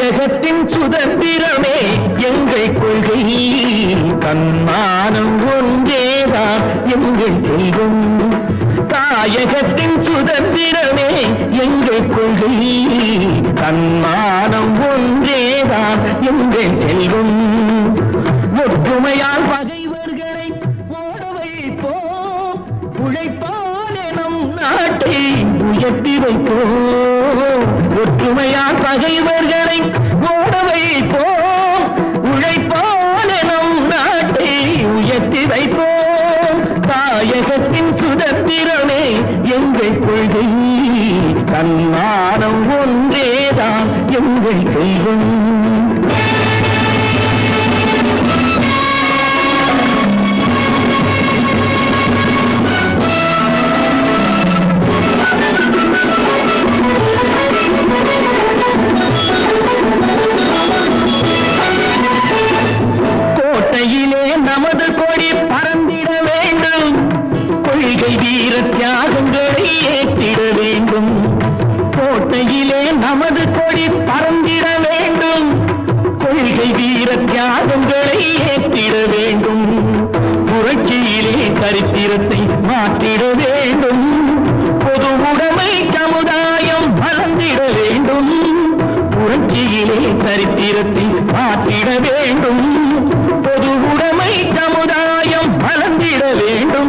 தாயகத்தின் சுதந்திரமே எங்கள் கொள்கை தன்மானம் ஒன்றேதான் எங்கள் செல்வம் தாயகத்தின் சுதந்திரமே எங்கள் கொள்கை தன்மானம் ஒன்றேதான் எங்கள் செல்வம் ஒற்றுமையால் பகைவர்களை ஓட வைப்போம் உழைப்பால் நம் நாட்டை உயர்த்தி வைப்போம் ஒற்றுமையால் பகைவர்களை ஓட வைப்போம் உழைப்பால் நம் நாட்டை உயர்த்தி வைப்போம் தாயகத்தின் சுதந்திரமே எங்கள் கொள்கை தன்மானம் ஒன்றேதான் எங்கள் செல்வம் கோட்டையிலே நமது கொடி பறந்திட வேண்டும் கொள்கை வீர தியாகங்களை ஏற்றிட வேண்டும் கோட்டையிலே நமது கொடி பறந்திட வேண்டும் கொள்கை வீர தியாகங்களை ஏற்றிட வேண்டும் புரட்சியிலே சரித்திரத்தை மாற்றிட வேண்டும் பொது உடைமை சமுதாயம் வளர்ந்திட வேண்டும் புரட்சியிலே சரித்திரத்தை மாற்றிட வேண்டும் பொது உடைமை சமுதாயம் வளர்ந்திட வேண்டும்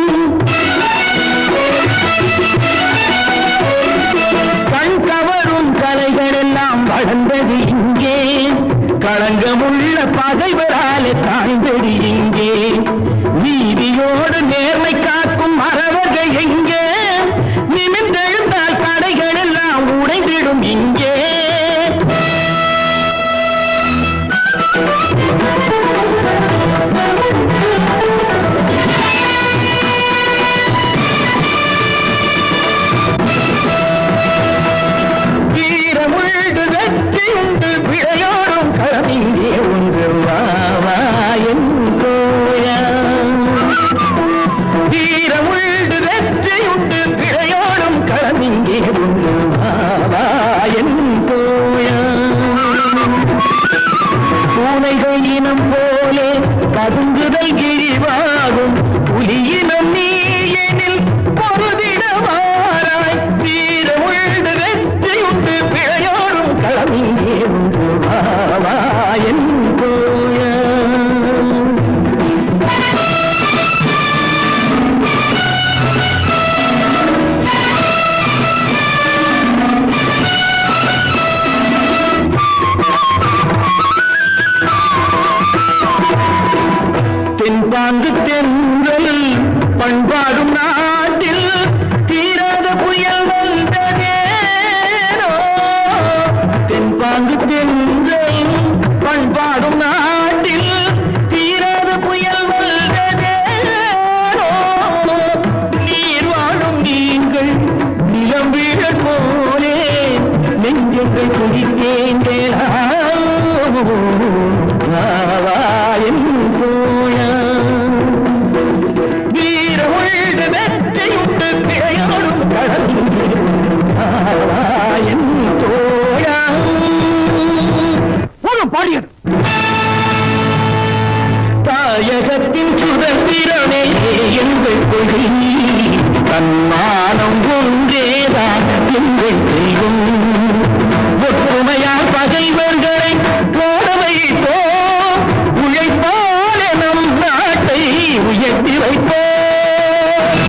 கண் கவரும் கலைகள் எல்லாம் வளர்ந்தது இங்கே களங்கமுள்ள பகைவராலே தாழ்ந்தது இங்கே நீதியோடு நேர்மை காக்கும் மறவர்கள் எங்கே நிமிர்ந்தெழுந்தால் தடைகள் எல்லாம் உடைந்திடும் இங்கே வீரமுழ்டு வெற்றி உண்டு பிழையோடும் களமிங்கே ஒன்று வாவா என் கோயா வீரமுழ்டு வெற்றி உண்டு பிழையோடும் களமிங்கே ஒன்று வாவா என் கோயா பூனைகள் இனம் போலே பதுங்குதல் கிழிவாகும் புலியினம் நீ எனில் பொருதிடவாராய் வீர உண்டு வெற்றி உண்டு பிழையோடும் களமிங்கே உண்டு வாவா என் கோயா தென்பாங்கு தென்றல் பண்பாடும் நாட்டில் தீராத புயல் வந்ததேனோ தென்பாங்கு தென்றல் பண்பாடும் நாட்டில் தீராத புயல் வந்ததேனோ நீர் வாழும் நீங்கள் நிலம் வீழ போலே நெஞ்சங்கள் குடித்தேங்களா என் தோழா வீர உள்ள வெற்றியுண்டு பிழையோடும் கடந்து என் தோழா போதும் பாடியது தாயகத்தின் சுதந்திரமே எங்கள் கொள்கை தன்மானம் ஒன்றேதான்